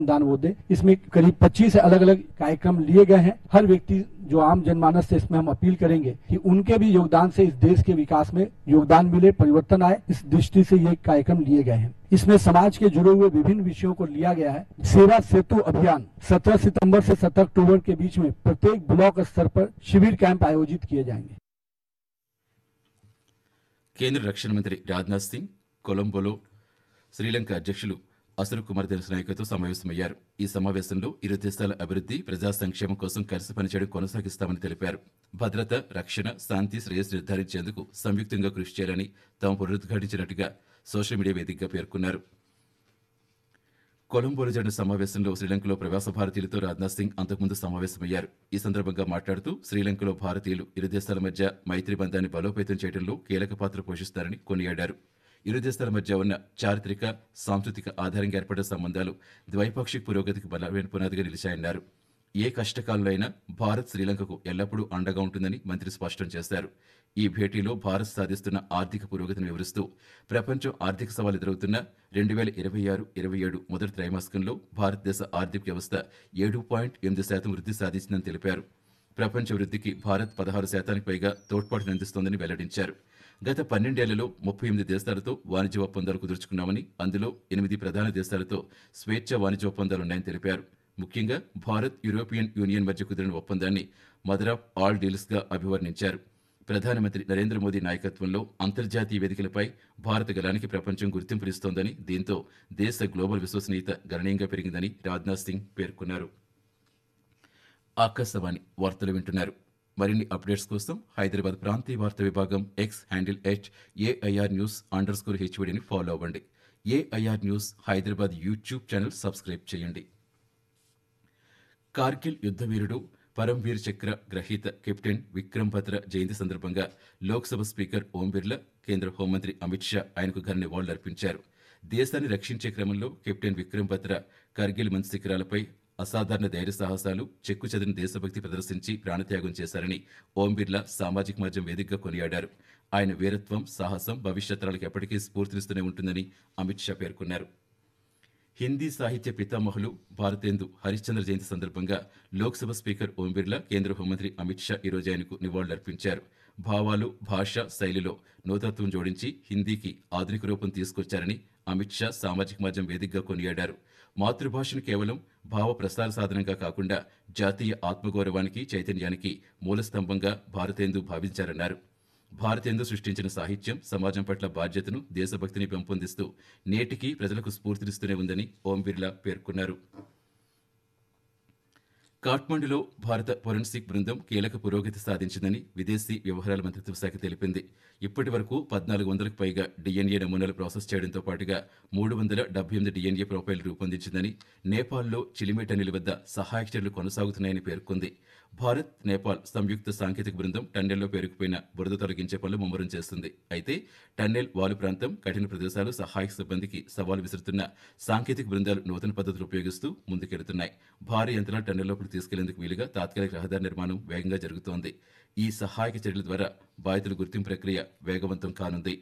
दान वो दे इसमें करीब 25 अलग अलग कार्यक्रम लिए गए हैं हर व्यक्ति जो आम जनमानस से इसमें हम अपील करेंगे कि उनके भी योगदान से इस देश के विकास में योगदान मिले परिवर्तन आए इस दृष्टि से ये कार्यक्रम लिए गए हैं इसमें समाज के जुड़े हुए विभिन्न विषयों को लिया गया है सेवा सेतु अभियान 17 सितंबर से 17 अक्टूबर के बीच में प्रत्येक ब्लॉक स्तर पर शिविर कैंप आयोजित किए जाएंगे కేంద్ర రక్షణ మంత్రి రాజ్నాథ్ సింగ్ కొలంబోలో శ్రీలంక అధ్యక్షులు అసలు కుమార్ దినస్ నాయకతో సమావేశమయ్యారు ఈ సమావేశంలో ఇరు దేశాల అభివృద్ధి ప్రజా సంక్షేమం కోసం కలిసి పనిచేయడం కొనసాగిస్తామని తెలిపారు భద్రత రక్షణ శాంతి శ్రేయస్ నిర్ధారించేందుకు సంయుక్తంగా కృషి చేయాలని తాము పునరుద్ఘాటించినట్టుగా సోషల్ మీడియా వేదికగా పేర్కొన్నారు కొలంబోలో జరిగిన సమావేశంలో శ్రీలంకలో ప్రవాస భారతీయులతో రాజ్నాథ్ సింగ్ అంతకుముందు సమావేశమయ్యారు ఈ సందర్భంగా మాట్లాడుతూ శ్రీలంకలో భారతీయులు ఇరు దేశాల మధ్య మైత్రి బంధాన్ని బలోపేతం చేయడంలో కీలక పాత్ర పోషిస్తారని కొనియాడారు ఇరు దేశాల మధ్య ఉన్న చారిత్రక సాంస్కృతిక ఆధారంగా ఏర్పడిన సంబంధాలు ద్వైపాక్షిక పురోగతికి బలమైన పునాదిగా నిలిచాయన్నారు ఏ కష్టకాలంలో అయినా భారత్ శ్రీలంకకు ఎల్లప్పుడూ అండగా ఉంటుందని మంత్రి స్పష్టం చేశారు ఈ భేటీలో భారత్ సాధిస్తున్న ఆర్థిక పురోగతిని వివరిస్తూ ప్రపంచం ఆర్థిక సవాలు ఎదురవుతున్న రెండు వేల ఇరవై ఆరు ఇరవై ఏడు మొదటి త్రైమాసికంలో భారతదేశ ఆర్థిక వ్యవస్థ ఏడు పాయింట్ ఎనిమిది శాతం వృద్ధి సాధించిందని తెలిపారు ప్రపంచ వృద్ధికి భారత్ పదహారు శాతానికి పైగా తోడ్పాటును అందిస్తోందని వెల్లడించారు గత పన్నెండేళ్లలో ముప్పై ఎనిమిది దేశాలతో వాణిజ్య ఒప్పందాలు కుదుర్చుకున్నామని అందులో ఎనిమిది ప్రధాన దేశాలతో స్వేచ్ఛ వాణిజ్య ఒప్పందాలున్నాయని తెలిపారు ముఖ్యంగా భారత్ యూరోపియన్ యూనియన్ మధ్య కుదిరిన ఒప్పందాన్ని మదర్ ఆఫ్ ఆల్ డీల్స్ గా అభివర్ణించారు ప్రధానమంత్రి నరేంద్ర మోదీ నాయకత్వంలో అంతర్జాతీయ వేదికలపై భారత గలానికి ప్రపంచం గుర్తింపునిస్తోందని దీంతో దేశ గ్లోబల్ విశ్వసనీయత గణనీయంగా పెరిగిందని రాజ్నాథ్ సింగ్ పేర్కొన్నారు ఆకాశవాణి వార్తలు వింటున్నారు మరిన్ని అప్డేట్స్ కోసం హైదరాబాద్ ప్రాంతీయ వార్తా విభాగం X handle H AIR news underscore హెచ్వడిని ఫాలో అవ్వండి AIR news Hyderabad YouTube channel subscribe చేయండి కార్గిల్ యుద్ధవీరుడు పరంవీర్ చక్ర గ్రహీత కెప్టెన్ విక్రమ్ భద్ర జయంతి సందర్భంగా లోక్సభ స్పీకర్ ఓం బిర్లా కేంద్ర హోంమంత్రి అమిత్ షా ఆయనకు ఘన నివాళులర్పించారు దేశాన్ని రక్షించే క్రమంలో కెప్టెన్ విక్రమ్ భద్ర కార్గిల్ మంచి శిఖరాలపై అసాధారణ ధైర్య సాహసాలు చెక్కు చెదిరిన దేశభక్తి ప్రదర్శించి ప్రాణత్యాగం చేశారని ఓం బిర్లా సామాజిక మాధ్యమం వేదికగా కొనియాడారు ఆయన వీరత్వం సాహసం భవిష్యత్ తరాలకు ఎప్పటికీ స్ఫూర్తినిస్తూనే ఉంటుందని అమిత్ షా పేర్కొన్నారు హిందీ సాహిత్య పితామహులు భారతేందు హరిశ్చంద్ర జయంతి సందర్భంగా లోక్సభ స్పీకర్ ఓం బిర్లా కేంద్ర హోంమంత్రి అమిత్ షా ఈరోజు ఆయనకు నివాళులర్పించారు భావాలు భాష శైలిలో నూతత్వం జోడించి హిందీకి ఆధునిక రూపం తీసుకొచ్చారని అమిత్ షా సామాజిక మాధ్యమం వేదికగా కొనియాడారు మాతృభాషను కేవలం భావ ప్రసార సాధనంగా కాకుండా జాతీయ ఆత్మగౌరవానికి చైతన్యానికి మూలస్తంభంగా భారతేందు భావించారన్నారు భారతేందు సృష్టించిన సాహిత్యం సమాజం పట్ల బాధ్యతను దేశభక్తిని పెంపొందిస్తూ నేటికి ప్రజలకు స్ఫూర్తినిస్తూనే ఉందని ఓం బిర్లా పేర్కొన్నారు కాఠ్మండులో భారత ఫోరెన్సిక్ బృందం కీలక పురోగతి సాధించిందని విదేశీ వ్యవహారాల మంత్రిత్వ శాఖ తెలిపింది ఇప్పటి వరకు పద్నాలుగు వందలకు పైగా డిఎన్ఏ నమూనాలు ప్రాసెస్ చేయడంతో పాటుగా మూడు వందల డెబ్బై ఎనిమిది డిఎన్ఏ ప్రొఫైల్ రూపొందించిందని నేపాల్లో చిలిమేట్ అనిల్ వద్ద సహాయక చర్యలు కొనసాగుతున్నాయని పేర్కొంది భారత్ నేపాల్ సంయుక్త సాంకేతిక బృందం టన్నెల్లో పేరుకుపోయిన బురద తొలగించే పనులు ముమ్మరం చేస్తుంది అయితే టన్నెల్ వాలు ప్రాంతం కఠిన ప్రదేశాలు సహాయక సిబ్బందికి సవాలు విసురుతున్న సాంకేతిక బృందాలు నూతన పద్ధతులు ఉపయోగిస్తూ ముందుకెడుతున్నాయి భారీ యంత్రాలు టన్నెల్లోపలికి తీసుకెళ్లేందుకు వీలుగా తాత్కాలిక రహదారి నిర్మాణం వేగంగా జరుగుతోంది ఈ సహాయక చర్యల ద్వారా బాధితుల గుర్తింపు ప్రక్రియ వేగవంతం కానుంది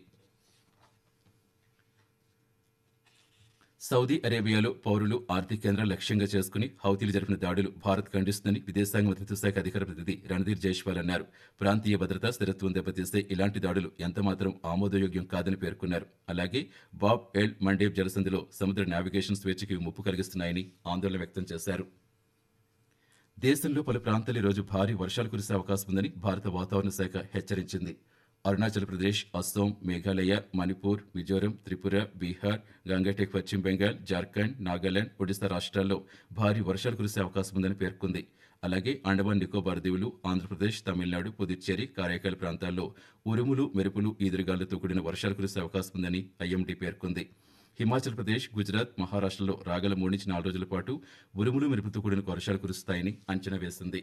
సౌదీ అరేబియాలో పౌరులు ఆర్థిక కేంద్రాలు లక్ష్యంగా చేసుకుని హౌతీలు జరిపిన దాడులు భారత్ ఖండిస్తుందని విదేశాంగ మంత్రిత్వ శాఖ అధికార ప్రతినిధి రణధీర్ జైష్వాల్ అన్నారు ప్రాంతీయ భద్రత స్థిరత్వం దెబ్బతీస్తే ఇలాంటి దాడులు ఎంతమాత్రం ఆమోదయోగ్యం కాదని పేర్కొన్నారు అలాగే బాబ్ ఎల్ మండేబ్ జలసంధిలో సముద్ర నావిగేషన్ స్వేచ్ఛకి ముప్పు కలిగిస్తున్నాయని ఆందోళన వ్యక్తం చేశారు దేశంలో పలు ప్రాంతాలు ఈరోజు భారీ వర్షాలు కురిసే అవకాశం ఉందని భారత వాతావరణ శాఖ హెచ్చరించింది అరుణాచల్ ప్రదేశ్ అస్సాం మేఘాలయ మణిపూర్ మిజోరం త్రిపుర బీహార్ గంగటెక్ పశ్చిమ బెంగాల్ జార్ఖండ్ నాగాలాండ్ ఒడిశా రాష్ట్రాల్లో భారీ వర్షాలు కురిసే అవకాశం ఉందని పేర్కొంది అలాగే అండమాన్ నికోబార్ దీవులు ఆంధ్రప్రదేశ్ తమిళనాడు పుదుచ్చేరి కారైకాల్ ప్రాంతాల్లో ఉరుములు మెరుపులు ఈదురుగాలతో కూడిన వర్షాలు కురిసే అవకాశం ఉందని ఐఎండీ పేర్కొంది హిమాచల్ ప్రదేశ్ గుజరాత్ మహారాష్ట్రలో రాగల మూడు నుంచి నాలుగు రోజుల పాటు ఉరుములు మెరుపుతో కూడిన వర్షాలు కురుస్తాయని అంచనా వేసింది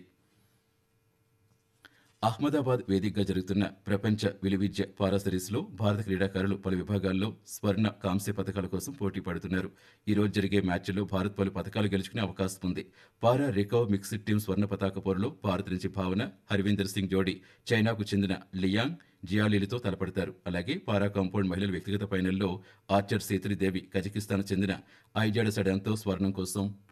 అహ్మదాబాద్ వేదికగా జరుగుతున్న ప్రపంచ విలువిద్య పారా సిరీస్లో భారత క్రీడాకారులు పలు విభాగాల్లో స్వర్ణ కాంస్య పథకాల కోసం పోటీ పడుతున్నారు ఈ రోజు జరిగే మ్యాచ్లో భారత్ పలు పథకాలు గెలుచుకునే అవకాశం ఉంది పారా రికవ్ మిక్స్డ్ టీం స్వర్ణ పతాక పోరులో భారత్ నుంచి భావన హర్వీందర్ సింగ్ జోడీ చైనాకు చెందిన లియాంగ్ జియాలీలతో తలపడతారు అలాగే పారా కాంపౌండ్ మహిళల వ్యక్తిగత ఫైనల్లో ఆర్చర్ సేతురి దేవి కజకిస్తాన్ చెందిన ఐజాడ సడాన్తో స్వర్ణం కోసం